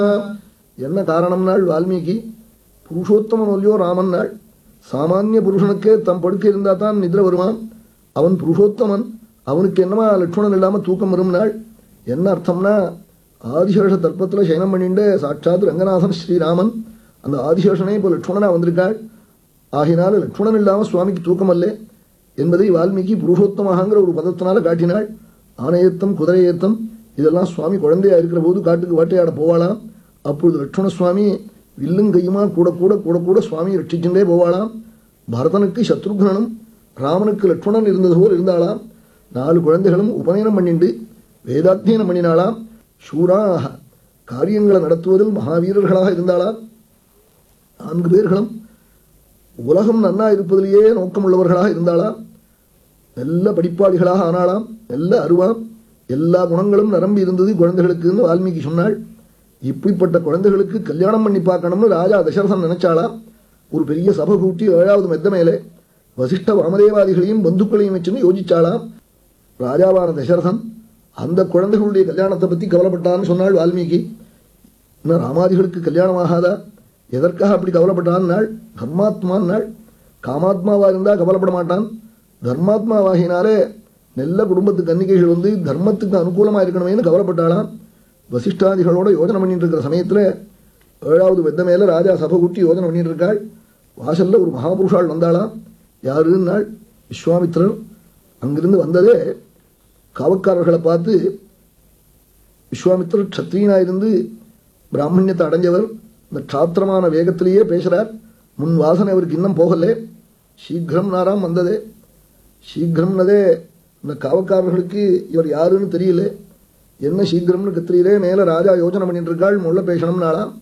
என்ன காரணம்னாள் வால்மீகி புருஷோத்தமன் ஒல்லியோ ராமன் நாள் சாமானிய புருஷனுக்கே தம் படுக்கை இருந்தா தான் நிதிர வருவான் அவன் புருஷோத்தமன் அவனுக்கு என்னமா லட்சுமணன் இல்லாம தூக்கம் வரும் நாள் என்ன அர்த்தம்னா ஆதிசேஷ தர்ப்பத்தில் சயனம் பண்ணிட்டு சாட்சாத் ரங்கநாதன் ஸ்ரீராமன் அந்த ஆதிசேஷனே இப்போ லட்சுமணனா வந்திருக்காள் ஆகினால லட்சுமணன் இல்லாம சுவாமிக்கு தூக்கம் அல்ல என்பதை வால்மீகி புருஷோத்தமகாங்கிற ஒரு பதத்தினால காட்டினாள் ஆணையத்தம் குதிரையேத்தம் இதெல்லாம் சுவாமி குழந்தையா இருக்கிற போது காட்டுக்கு வேட்டையாட போவாளாம் அப்பொழுது லட்சுமண சுவாமி வில்லும் கையுமா கூட கூட கூட கூட சுவாமியை ரட்சிச்சுட்டே போவாளாம் பரதனுக்கு சத்ருக்னனும் ராமனுக்கு லட்சுமணன் இருந்தது போல் இருந்தாளாம் நாலு குழந்தைகளும் உபநயனம் பண்ணிண்டு வேதாத்தியனம் பண்ணினாளாம் சூராக காரியங்களை நடத்துவதில் மகாவீரர்களாக இருந்தாளாம் நான்கு பேர்களும் உலகம் நன்னா இருப்பதிலேயே நோக்கமுள்ளவர்களாக இருந்தாளாம் நல்ல படிப்பாளிகளாக ஆனாளாம் நல்ல அருவாம் எல்லா குணங்களும் நிரம்பி இருந்தது குழந்தைகளுக்குன்னு வால்மீகி சொன்னாள் இப்படிப்பட்ட குழந்தைகளுக்கு கல்யாணம் பண்ணி பார்க்கணும்னு ராஜா தசரதன் நினைச்சாளாம் ஒரு பெரிய சபை கூட்டி ஏழாவது மெத்த மேலே வசிஷ்ட வாமதேவாதிகளையும் பந்துக்களையும் வச்சுன்னு யோசிச்சாளாம் ராஜாவான தசரதன் அந்த குழந்தைகளுடைய கல்யாணத்தை பத்தி கவலைப்பட்டான்னு சொன்னாள் வால்மீகி இன்னும் ராமாதிகளுக்கு கல்யாணம் ஆகாதா எதற்காக அப்படி கவலைப்பட்டான் நாள் தர்மாத்மான் நாள் காமாத்மாவா இருந்தா கவலைப்பட மாட்டான் தர்மாத்மாவாகினாலே நல்ல குடும்பத்து கன்னிகைகள் வந்து தர்மத்துக்கு அனுகூலமா இருக்கணுமேனு கவலைப்பட்டாளாம் வசிஷ்டாதிகளோட யோஜனை பண்ணிட்டு இருக்கிற சமயத்துல ஏழாவது வெத்த மேல ராஜா சபை கூட்டி யோஜனை பண்ணிட்டு இருக்காள் வாசல்ல ஒரு மகாபுருஷாள் வந்தாளாம் யாருன்னாள் விஸ்வாமித்திரர் அங்கிருந்து வந்ததே காவக்காரர்களை பார்த்து விஸ்வாமித்திரர் க்ஷத்ரியனா இருந்து பிராமணியத்தை அடைஞ்சவர் இந்த க்ஷாத்திரமான வேகத்திலேயே பேசுறார் முன் வாசனை அவருக்கு இன்னும் போகல சீக்கிரம் நாராம் வந்ததே சீக்கிரம்னதே இந்த காவக்காரர்களுக்கு இவர் யாருன்னு தெரியல என்ன சீக்கிரம்னு கத்திரியிலே மேல ராஜா யோசனை பண்ணிட்டு இருக்காள் முள்ள பேசணும்னாலாம்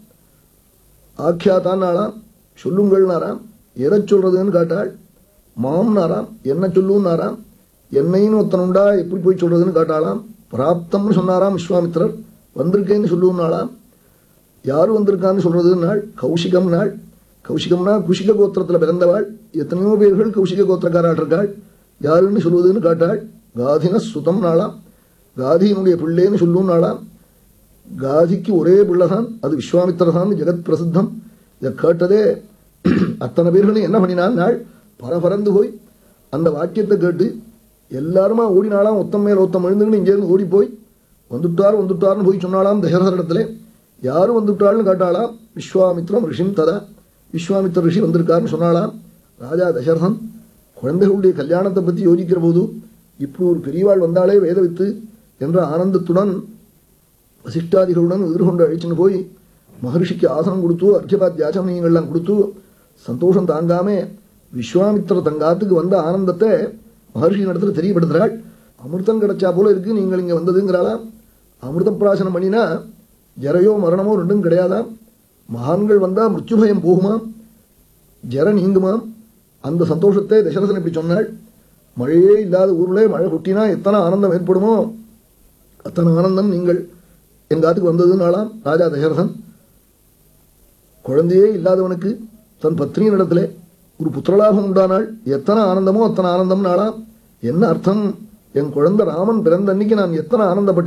ஆக்கியாதான் நாளாம் சொல்லுங்கள் நாராம் எதை சொல்றதுன்னு காட்டாள் மாம் நாராம் என்ன சொல்லும் நாராம் என்னைன்னு ஒருத்தன் உண்டா எப்படி போய் சொல்றதுன்னு காட்டாளாம் பிராப்தம்னு சொன்னாராம் விஸ்வாமித்திரர் வந்திருக்கேன்னு சொல்லுவும் நாளாம் யார் வந்திருக்கான்னு சொல்றது நாள் கௌஷிகம் நாள் கௌஷிகம்னா குஷிக கோத்திரத்தில் பிறந்தவாள் எத்தனையோ பேர்கள் கௌஷிக கோத்திரக்காராள் இருக்காள் யாருன்னு சொல்வதுன்னு காட்டாள் காதின சுதம் நாளாம் காதியினுடைய பிள்ளைன்னு சொல்லும் நாளாம் காதிக்கு ஒரே பிள்ளைதான் அது விஸ்வாமித்திர தான் ஜெகத் பிரசித்தம் இதை கேட்டதே அத்தனை பேர்களும் என்ன பண்ணினான் நாள் பரபரந்து போய் அந்த வாக்கியத்தை கேட்டு எல்லாருமா ஓடினாலாம் ஒத்தம் மேல் ஒத்தம் எழுந்துன்னு இங்கேருந்து ஓடி போய் வந்துட்டார் வந்துட்டார்னு போய் சொன்னாலாம் தசரதனிடத்துல யாரும் வந்துட்டாள்னு கேட்டாலாம் விஸ்வாமித்ரம் ரிஷிம் ததா விஸ்வாமித்திர ரிஷி வந்திருக்காருன்னு சொன்னாலாம் ராஜா தசரதன் குழந்தைகளுடைய கல்யாணத்தை பற்றி யோசிக்கிற போது இப்படி ஒரு பெரியவாள் வந்தாலே வேதவித்து என்ற ஆனந்தத்துடன் வசிஷ்டாதிகளுடன் எதிர்கொண்டு அழிச்சுன்னு போய் மகர்ஷிக்கு ஆசனம் கொடுத்து அர்ச்சபாத்தியாசமயங்கள்லாம் கொடுத்து சந்தோஷம் தாங்காம விஸ்வாமித்திர தங்காத்துக்கு வந்த ஆனந்தத்தை மகர்ஷி இடத்துல தெரியப்படுத்துறாள் அமிர்தம் கிடைச்சா போல இருக்கு நீங்கள் இங்க வந்ததுங்கிறாளாம் அமிர்த பிராசனம் பண்ணினா ஜரையோ மரணமோ ரெண்டும் கிடையாதாம் மகான்கள் வந்தா மிருத்யுபயம் போகுமாம் ஜர நீங்குமாம் அந்த சந்தோஷத்தை தசரதன் இப்படி சொன்னாள் மழையே இல்லாத ஊர்ல மழை கொட்டினா எத்தனை ஆனந்தம் ஏற்படுமோ அத்தனை ஆனந்தம் நீங்கள் எங்காத்துக்கு வந்ததுனாலாம் ராஜா தசரதன் குழந்தையே இல்லாதவனுக்கு தன் பத்னியின் இடத்துல ஒரு புத்திரலாபம் உண்டானால் எத்தனை ஆனந்தமோ அத்தனை ஆனந்தம் நாளாம் என்ன அர்த்தம் என் குழந்தை ராமன் பிறந்த அன்னைக்கு நான் எத்தனை ஆனந்தப்பட்டேன்